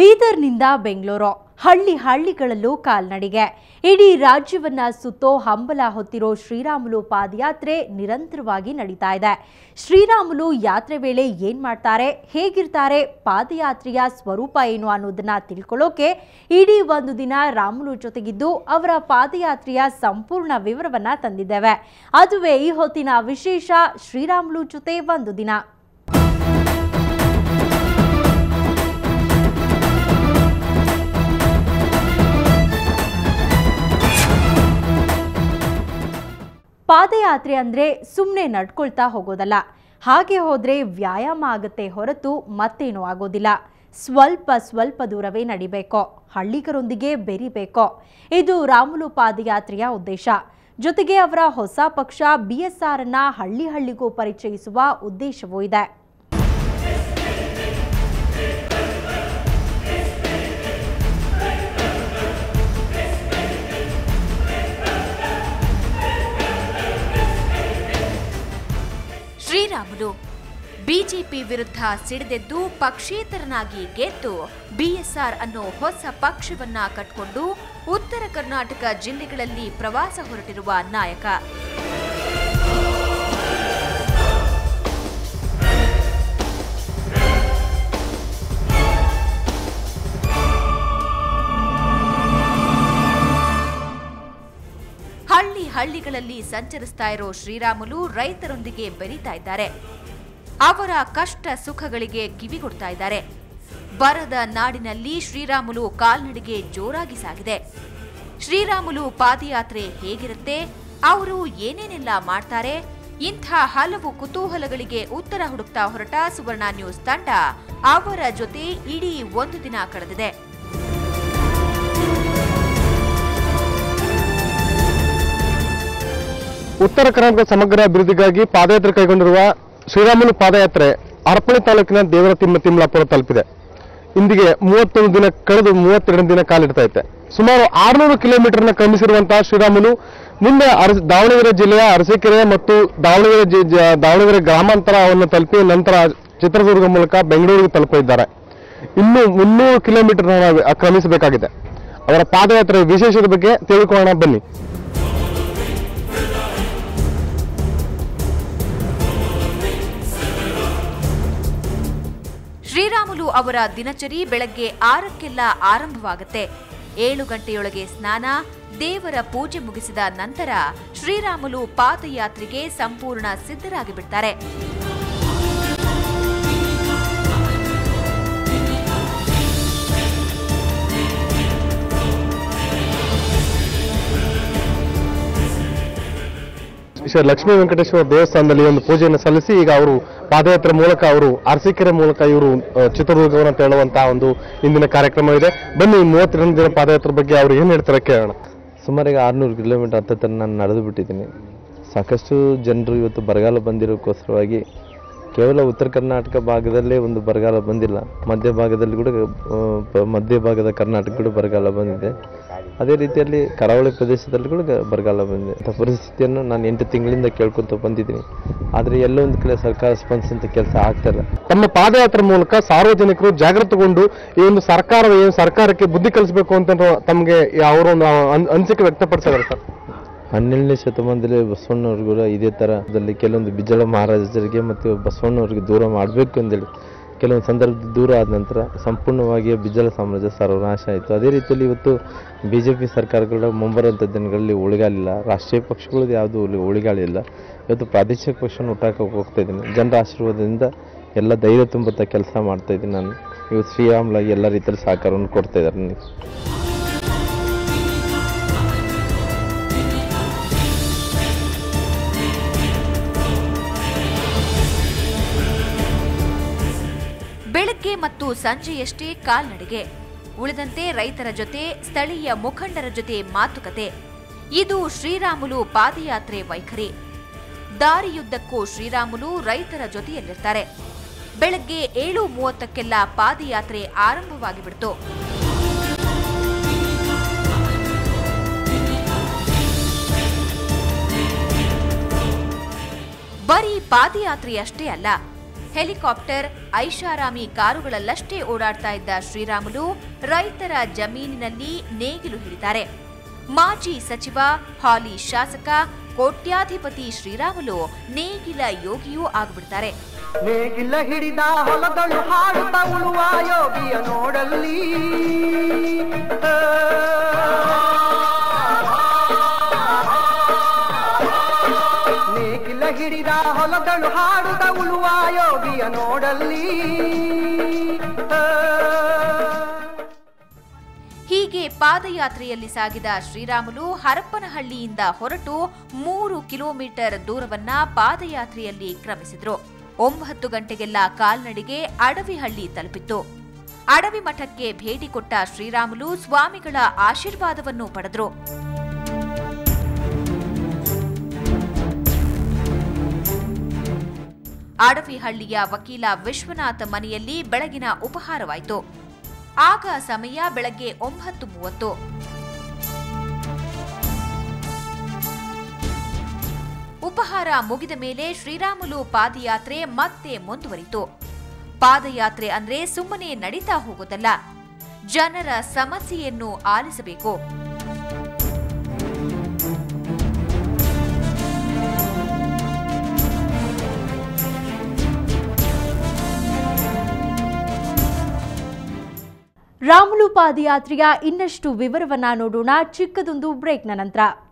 ಬೀದರ್ನಿಂದ ಬೆಂಗಳೂರು ಹಳ್ಳಿ ಹಳ್ಳಿಗಳಲ್ಲೂ ಕಾಲ್ನಡಿಗೆ ಇಡೀ ರಾಜ್ಯವನ್ನ ಸುತ್ತೋ ಹಂಬಲ ಹೊತ್ತಿರೋ ಶ್ರೀರಾಮುಲು ಪಾದಯಾತ್ರೆ ನಿರಂತರವಾಗಿ ನಡೀತಾ ಇದೆ ಶ್ರೀರಾಮುಲು ಯಾತ್ರೆ ವೇಳೆ ಏನ್ ಮಾಡ್ತಾರೆ ಹೇಗಿರ್ತಾರೆ ಪಾದಯಾತ್ರೆಯ ಸ್ವರೂಪ ಏನು ಅನ್ನೋದನ್ನ ತಿಳ್ಕೊಳ್ಳೋಕೆ ಇಡೀ ಒಂದು ದಿನ ರಾಮುಲು ಜೊತೆಗಿದ್ದು ಅವರ ಪಾದಯಾತ್ರೆಯ ಸಂಪೂರ್ಣ ವಿವರವನ್ನ ತಂದಿದ್ದೇವೆ ಅದುವೇ ಈ ಹೊತ್ತಿನ ವಿಶೇಷ ಶ್ರೀರಾಮುಲು ಜೊತೆ ಒಂದು ದಿನ ಪಾದಯಾತ್ರೆ ಅಂದ್ರೆ ಸುಮ್ಮನೆ ನಡ್ಕೊಳ್ತಾ ಹೋಗೋದಲ್ಲ ಹಾಗೆ ಹೋದ್ರೆ ವ್ಯಾಯಾಮ ಆಗುತ್ತೆ ಹೊರತು ಮತ್ತೇನೂ ಆಗೋದಿಲ್ಲ ಸ್ವಲ್ಪ ಸ್ವಲ್ಪ ದೂರವೇ ನಡಿಬೇಕೋ ಹಳ್ಳಿಗರೊಂದಿಗೆ ಬೆರಿಬೇಕೋ ಇದು ರಾಮುಲು ಪಾದಯಾತ್ರೆಯ ಉದ್ದೇಶ ಜೊತೆಗೆ ಅವರ ಹೊಸ ಪಕ್ಷ ಬಿಎಸ್ಆರ್ ಅನ್ನ ಹಳ್ಳಿ ಹಳ್ಳಿಗೂ ಪರಿಚಯಿಸುವ ಉದ್ದೇಶವೂ ಇದೆ ಶ್ರೀರಾಮುಲು ಬಿಜೆಪಿ ವಿರುದ್ಧ ಸಿಡಿದೆದ್ದು ಪಕ್ಷೇತರನಾಗಿ ಗೆದ್ದು ಬಿಎಸ್ಆರ್ ಅನ್ನೋ ಹೊಸ ಪಕ್ಷವನ್ನ ಕಟ್ಕೊಂಡು ಉತ್ತರ ಕರ್ನಾಟಕ ಜಿಲ್ಲೆಗಳಲ್ಲಿ ಪ್ರವಾಸ ಹೊರಟಿರುವ ನಾಯಕ ಹಳ್ಳಿ ಹಳ್ಳಿಗಳಲ್ಲಿ ಸಂಚರಿಸ್ತಾ ಇರೋ ಶ್ರೀರಾಮುಲು ರೈತರೊಂದಿಗೆ ಬೆರೀತಾ ಇದ್ದಾರೆ ಅವರ ಕಷ್ಟ ಸುಖಗಳಿಗೆ ಕಿವಿಗೊಡ್ತಾ ಇದ್ದಾರೆ ಬರದ ನಾಡಿನಲ್ಲಿ ಶ್ರೀರಾಮುಲು ಕಾಲ್ನಡಿಗೆ ಜೋರಾಗಿ ಸಾಗಿದೆ ಶ್ರೀರಾಮುಲು ಪಾದಯಾತ್ರೆ ಹೇಗಿರುತ್ತೆ ಅವರು ಏನೇನೆಲ್ಲ ಮಾಡ್ತಾರೆ ಇಂಥ ಹಲವು ಕುತೂಹಲಗಳಿಗೆ ಉತ್ತರ ಹುಡುಕ್ತಾ ಹೊರಟ ಸುವರ್ಣ ನ್ಯೂಸ್ ತಂಡ ಅವರ ಜೊತೆ ಇಡೀ ಒಂದು ದಿನ ಕಳೆದಿದೆ ಉತ್ತರ ಕರ್ನಾಟಕ ಸಮಗ್ರ ಅಭಿವೃದ್ಧಿಗಾಗಿ ಪಾದಯಾತ್ರೆ ಕೈಗೊಂಡಿರುವ ಶ್ರೀರಾಮುಲು ಪಾದಯಾತ್ರೆ ಹರಪಳ್ಳಿ ತಾಲೂಕಿನ ದೇವರ ತಿಮ್ಮ ತಿಮ್ಲಾಪುರ ತಲುಪಿದೆ ಇಂದಿಗೆ ಮೂವತ್ತೊಂದು ದಿನ ಕಳೆದು ಮೂವತ್ತೆರಡು ದಿನ ಕಾಲಿಡ್ತಾ ಐತೆ ಸುಮಾರು ಆರುನೂರು ಕಿಲೋಮೀಟರ್ನ ಕ್ರಮಿಸಿರುವಂತಹ ಶ್ರೀರಾಮುಲು ಮುಂದೆ ಅರಸ ದಾವಣಗೆರೆ ಜಿಲ್ಲೆಯ ಅರಸೀಕೆರೆ ಮತ್ತು ದಾವಣಗೆರೆ ಜಿ- ಜ- ದಾವಣಗೆರೆ ಗ್ರಾಮಾಂತರವನ್ನು ತಲುಪಿ ನಂತರ ಚಿತ್ರದುರ್ಗ ಮೂಲಕ ಬೆಂಗಳೂರಿಗೆ ತಲುಪಲಿದ್ದಾರೆ ಇನ್ನು ಮುನ್ನೂರು ಕಿಲೋಮೀಟರ್ ಕ್ರಮಿಸಬೇಕಾಗಿದೆ ಅವರ ಪಾದಯಾತ್ರೆ ವಿಶೇಷದ ಬಗ್ಗೆ ತಿಳ್ಕೊಳ್ಳೋಣ ಬನ್ನಿ ಶ್ರೀರಾಮುಲು ಅವರ ದಿನಚರಿ ಬೆಳಗ್ಗೆ ಆರಕ್ಕೆಲ್ಲ ಆರಂಭವಾಗುತ್ತೆ ಏಳು ಗಂಟೆಯೊಳಗೆ ಸ್ನಾನ ದೇವರ ಪೂಜೆ ಮುಗಿಸಿದ ನಂತರ ಶ್ರೀರಾಮುಲು ಪಾದಯಾತ್ರೆಗೆ ಸಂಪೂರ್ಣ ಸಿದ್ಧರಾಗಿ ಬಿಡ್ತಾರೆ ಶ್ರೀ ಲಕ್ಷ್ಮೀ ವೆಂಕಟೇಶ್ವರ ದೇವಸ್ಥಾನದಲ್ಲಿ ಒಂದು ಪೂಜೆಯನ್ನು ಸಲ್ಲಿಸಿ ಈಗ ಅವರು ಪಾದಯಾತ್ರೆ ಮೂಲಕ ಅವರು ಅರಸೀಕೆರೆ ಮೂಲಕ ಇವರು ಅಹ್, ಚಿತ್ರದುರ್ಗವನ್ನು ತೆರಳುವಂತಹ ಒಂದು ಇಂದಿನ ಕಾರ್ಯಕ್ರಮ ಇದೆ ಬನ್ನಿ ಈ ಮೂವತ್ತೆರಡು ದಿನ ಪಾದಯಾತ್ರೆ ಬಗ್ಗೆ ಅವರು ಏನ್ ಹೇಳ್ತಾರೆ ಕೇಳೋಣ ಸುಮಾರಿಗೆ ಆರುನೂರು ಕಿಲೋಮೀಟರ್ ಹತ್ತತ್ರ ನಾನು ನಡೆದು ಬಿಟ್ಟಿದ್ದೀನಿ ಸಾಕಷ್ಟು ಜನರು ಇವತ್ತು ಬರಗಾಲ ಬಂದಿರೋಕ್ಕೋಸ್ಕರವಾಗಿ ಕೇವಲ ಉತ್ತರ ಕರ್ನಾಟಕ ಭಾಗದಲ್ಲೇ ಒಂದು ಬರಗಾಲ ಬಂದಿಲ್ಲ ಮಧ್ಯ ಭಾಗದಲ್ಲಿ ಕೂಡ ಆ, ಪ- ಮಧ್ಯ ಭಾಗದ ಕರ್ನಾಟಕ ಕೂಡ ಬರಗಾಲ ಬಂದಿದೆ ಅದೇ ರೀತಿಯಲ್ಲಿ ಕರಾವಳಿ ಪ್ರದೇಶದಲ್ಲಿ ಕೂಡ ಗ- ಬರಗಾಲ ಬಂದಿದೆ ಅಂಥ ಪರಿಸ್ಥಿತಿಯನ್ನು ನಾನು ಎಂಟು ತಿಂಗಳಿಂದ ಕೇಳ್ಕೊತ ಬಂದಿದ್ದೀನಿ ಆದರೆ ಎಲ್ಲೋ ಒಂದು ಕಡೆ ಸರ್ಕಾರ ಸ್ಪಂದಿಸಂತ ಕೆಲಸ ಆಗ್ತಾಯಿಲ್ಲ ತಮ್ಮ ಪಾದಯಾತ್ರೆ ಮೂಲಕ ಸಾರ್ವಜನಿಕರು ಜಾಗೃತಗೊಂಡು ಈ ಒಂದು ಸರ್ಕಾರ ಏನು ಸರ್ಕಾರಕ್ಕೆ ಬುದ್ಧಿ ಕಲಿಸಬೇಕು ಅಂತ ತಮಗೆ ಅವರೊಂದು ಅನ್- ಅನಿಸಿಕೆ ವ್ಯಕ್ತಪಡಿಸಿದ್ದಾರೆ ಸರ್ ಹನ್ನೆರಡನೇ ಶತಮಾನದಲ್ಲಿ ಬಸವಣ್ಣವ್ರು ಕೂಡ ಇದೇ ಥರದಲ್ಲಿ ಕೆಲವೊಂದು ಬಿಜ್ಜಳ ಮಹಾರಾಜರಿಗೆ ಮತ್ತು ಬಸವಣ್ಣವ್ರಿಗೆ ದೂರ ಮಾಡಬೇಕು ಅಂತೇಳಿ ಕೆಲವೊಂದು ಸಂದರ್ಭದಲ್ಲಿ ದೂರ ಆದ ನಂತರ ಸಂಪೂರ್ಣವಾಗಿ ಬಿಜ್ಜಳ ಸಾಮ್ರಾಜ್ಯ ಸರ್ವನಾಶ ಆಯಿತು ಅದೇ ರೀತಿಯಲ್ಲಿ ಇವತ್ತು ಬಿ ಜೆ ಪಿ ಸರ್ಕಾರಗಳ ಮುಂಬರುವಂಥ ದಿನಗಳಲ್ಲಿ ಉಳಿಗಾಲಿಲ್ಲ ರಾಷ್ಟ್ರೀಯ ಪಕ್ಷಗಳದ್ದು ಯಾವುದೂ ಉಳಿ- ಉಳಿಗಾಲಿಲ್ಲ ಇವತ್ತು ಪ್ರಾದೇಶಿಕ ಪಕ್ಷವನ್ನು ಹುಟ್ಟಾಕ ಹೋಗ್ತಾ ಇದ್ದೀನಿ ಜನರ ಆಶೀರ್ವಾದದಿಂದ ಎಲ್ಲ ಧೈರ್ಯ ತುಂಬುತ್ತಾ ಕೆಲಸ ಮಾಡ್ತಾ ಇದ್ದೀನಿ ನಾನು ಇವತ್ತು ಶ್ರೀರಾಮ್ಲಾಗಿ ಎಲ್ಲ ರೀತಿಯಲ್ಲಿ ಸಹಕಾರವನ್ನು ಕೊಡ್ತಾ ಇದ್ದಾರೆ ನನಗೆ ಬೆಳಗ್ಗೆ ಮತ್ತು ಸಂಜೆಯಷ್ಟೇ ಕಾಲ್ನಡಿಗೆ ಉಳಿದಂತೆ ರೈತರ ಜೊತೆ ಸ್ಥಳೀಯ ಮುಖಂಡರ ಜೊತೆ ಮಾತುಕತೆ ಇದು ಶ್ರೀರಾಮುಲು ಪಾದಯಾತ್ರೆ ವೈಖರಿ ದಾರಿಯುದ್ದಕ್ಕೂ ಶ್ರೀರಾಮುಲು ರೈತರ ಜೊತೆಯಲ್ಲಿರ್ತಾರೆ ಬೆಳಗ್ಗೆ ಏಳು ಮೂವತ್ತಕ್ಕೆಲ್ಲ ಪಾದಯಾತ್ರೆ ಆರಂಭವಾಗಿ ಬಿಡ್ತು ಬರೀ ಪಾದಯಾತ್ರೆಯಷ್ಟೇ ಅಲ್ಲ ಹೆಲಿಕಾಪ್ಟರ್ ಐಷಾರಾಮಿ ಕಾರುಗಳಲ್ಲಷ್ಟೇ ಓಡಾಡ್ತಾ ಇದ್ದ ಶ್ರೀರಾಮುಲು ರೈತರ ಜಮೀನಿನಲ್ಲಿ ನೇಗಿಲು ಹಿಡಿತಾರೆ ಮಾಜಿ ಸಚಿವ ಹಾಲಿ ಶಾಸಕ ಕೋಟ್ಯಾಧಿಪತಿ ಶ್ರೀರಾಮುಲು ನೇಗಿಲ ಯೋಗಿಯೂ ಆಗ್ಬಿಡ್ತಾರೆ ನೇಗಿಲ ಹಿಡಿದ ಹೊಲದಳು ಹಾಡುತ್ತ ಉಳುವ ಯೋಗಿಯ ನೋಡಲ್ಲಿ ಆ. ನೇಗಿಲ ಹಿಡಿದ ಹೊಲದಳು ಹಾಡುತ್ತ ಉಳುವ ಯೋಗಿಯ ನೋಡಲ್ಲಿ ಆ. ಹೀಗೆ ಪಾದಯಾತ್ರೆಯಲ್ಲಿ ಸಾಗಿದ ಶ್ರೀರಾಮುಲು ಹರಪ್ಪನಹಳ್ಳಿಯಿಂದ ಹೊರಟು ಮೂರು ಕಿಲೋಮೀಟರ್ ದೂರವನ್ನ ಪಾದಯಾತ್ರೆಯಲ್ಲಿ ಕ್ರಮಿಸಿದ್ರು ಒಂಬತ್ತು ಗಂಟೆಗೆಲ್ಲ ಕಾಲ್ನಡಿಗೆ ಅಡವಿಹಳ್ಳಿ ತಲುಪಿತ್ತು ಅಡವಿ ಮಠಕ್ಕೆ ಭೇಟಿ ಕೊಟ್ಟ ಶ್ರೀರಾಮುಲು ಸ್ವಾಮಿಗಳ ಆಶೀರ್ವಾದವನ್ನು ಪಡೆದ್ರು ಅಡವಿಹಳ್ಳಿಯ ವಕೀಲ ವಿಶ್ವನಾಥ್ ಮನೆಯಲ್ಲಿ ಬೆಳಗಿನ ಉಪಹಾರವಾಯಿತು ಆಗ ಸಮಯ ಬೆಳಗ್ಗೆ ಒಂಬತ್ತು ಮೂವತ್ತು ಉಪಹಾರ ಮುಗಿದ ಮೇಲೆ ಶ್ರೀರಾಮುಲು ಪಾದಯಾತ್ರೆ ಮತ್ತೆ ಮುಂದುವರಿತು ಪಾದಯಾತ್ರೆ ಅಂದ್ರೆ ಸುಮ್ಮನೆ ನಡೀತಾ ಹೋಗೋದಲ್ಲ ಜನರ ಸಮಸ್ಯೆಯನ್ನು ಆಲಿಸಬೇಕು ರಾಮುಲು ಪಾದಯಾತ್ರೆಯ ಇನ್ನಷ್ಟು ವಿವರವನ್ನ ನೋಡೋಣ ಚಿಕ್ಕದೊಂದು ಬ್ರೇಕ್ನ ನಂತರ